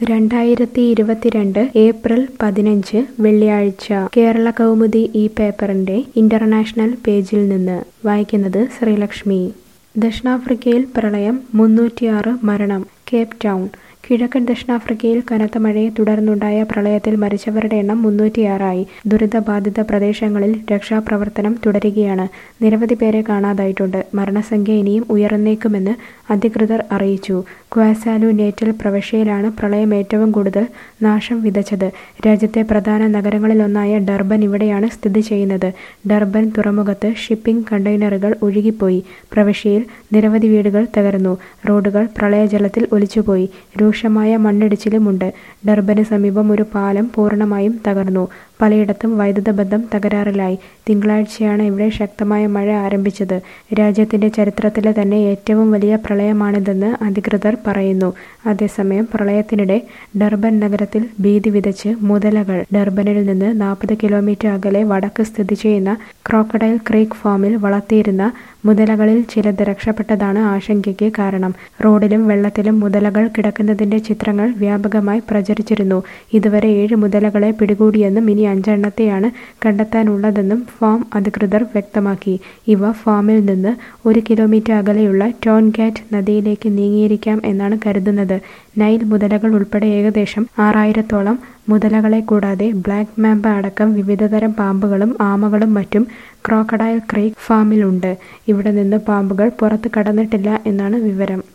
രണ്ടായിരത്തി ഇരുപത്തിരണ്ട് ഏപ്രിൽ പതിനഞ്ച് വെള്ളിയാഴ്ച കേരള കൗമുദി ഈ പേപ്പറിന്റെ ഇന്റർനാഷണൽ പേജിൽ നിന്ന് വായിക്കുന്നത് ശ്രീലക്ഷ്മി ദക്ഷിണാഫ്രിക്കയിൽ പ്രളയം മുന്നൂറ്റിയാറ് മരണം കേപ്പ് ടൗൺ കിഴക്കൻ ദക്ഷിണാഫ്രിക്കയിൽ കനത്ത മഴയെ തുടർന്നുണ്ടായ പ്രളയത്തിൽ മരിച്ചവരുടെ എണ്ണം മുന്നൂറ്റിയാറായി ദുരിതബാധിത പ്രദേശങ്ങളിൽ രക്ഷാപ്രവർത്തനം തുടരുകയാണ് നിരവധി പേരെ കാണാതായിട്ടുണ്ട് മരണസംഖ്യ ഇനിയും ഉയർന്നേക്കുമെന്ന് അധികൃതർ അറിയിച്ചു ക്വാസാലു നേറ്റൽ പ്രവിശ്യയിലാണ് പ്രളയം ഏറ്റവും കൂടുതൽ നാശം വിതച്ചത് രാജ്യത്തെ പ്രധാന നഗരങ്ങളിലൊന്നായ ഡർബൻ ഇവിടെയാണ് സ്ഥിതി ചെയ്യുന്നത് ഡർബൻ തുറമുഖത്ത് ഷിപ്പിംഗ് കണ്ടെയ്നറുകൾ ഒഴുകിപ്പോയി പ്രവിശ്യയിൽ നിരവധി വീടുകൾ തകർന്നു റോഡുകൾ പ്രളയജലത്തിൽ ഒലിച്ചുപോയി രൂക്ഷമായ മണ്ണിടിച്ചിലുമുണ്ട് ഡർബന് സമീപം ഒരു പാലം പൂർണ്ണമായും തകർന്നു പലയിടത്തും വൈദ്യുത ബന്ധം തകരാറിലായി തിങ്കളാഴ്ചയാണ് ഇവിടെ ശക്തമായ മഴ ആരംഭിച്ചത് രാജ്യത്തിന്റെ ചരിത്രത്തിലെ തന്നെ ഏറ്റവും വലിയ പ്രളയമാണിതെന്ന് അധികൃതർ പറയുന്നു അതേസമയം പ്രളയത്തിനിടെ ഡർബൻ നഗരത്തിൽ ഭീതി വിതച്ച് മുതലകൾ ഡർബനിൽ നിന്ന് നാൽപ്പത് കിലോമീറ്റർ അകലെ വടക്ക് സ്ഥിതി ചെയ്യുന്ന ക്രോക്കഡൈൽ ക്രീക്ക് ഫാമിൽ വളർത്തിയിരുന്ന മുതലകളിൽ ചിലത് രക്ഷപ്പെട്ടതാണ് ആശങ്കയ്ക്ക് കാരണം റോഡിലും വെള്ളത്തിലും മുതലകൾ കിടക്കുന്നതിന്റെ ചിത്രങ്ങൾ വ്യാപകമായി പ്രചരിച്ചിരുന്നു ഇതുവരെ ഏഴ് മുതലകളെ പിടികൂടിയെന്നും ഇനി അഞ്ചെണ്ണത്തെയാണ് കണ്ടെത്താനുള്ളതെന്നും ഫാം അധികൃതർ വ്യക്തമാക്കി ഇവ ഫാമിൽ നിന്ന് ഒരു കിലോമീറ്റർ അകലെയുള്ള ടോൺഗാറ്റ് നദിയിലേക്ക് നീങ്ങിയിരിക്കാം എന്നാണ് കരുതുന്നത് നൈൽ മുതലകൾ ഉൾപ്പെടെ ഏകദേശം ആറായിരത്തോളം മുതലകളെ കൂടാതെ ബ്ലാക്ക് മാമ്പ അടക്കം വിവിധതരം പാമ്പുകളും ആമകളും മറ്റും ക്രോക്കഡൈൽ ക്രീക്ക് ഫാമിലുണ്ട് ഇവിടെ നിന്ന് പാമ്പുകൾ പുറത്ത് കടന്നിട്ടില്ല എന്നാണ് വിവരം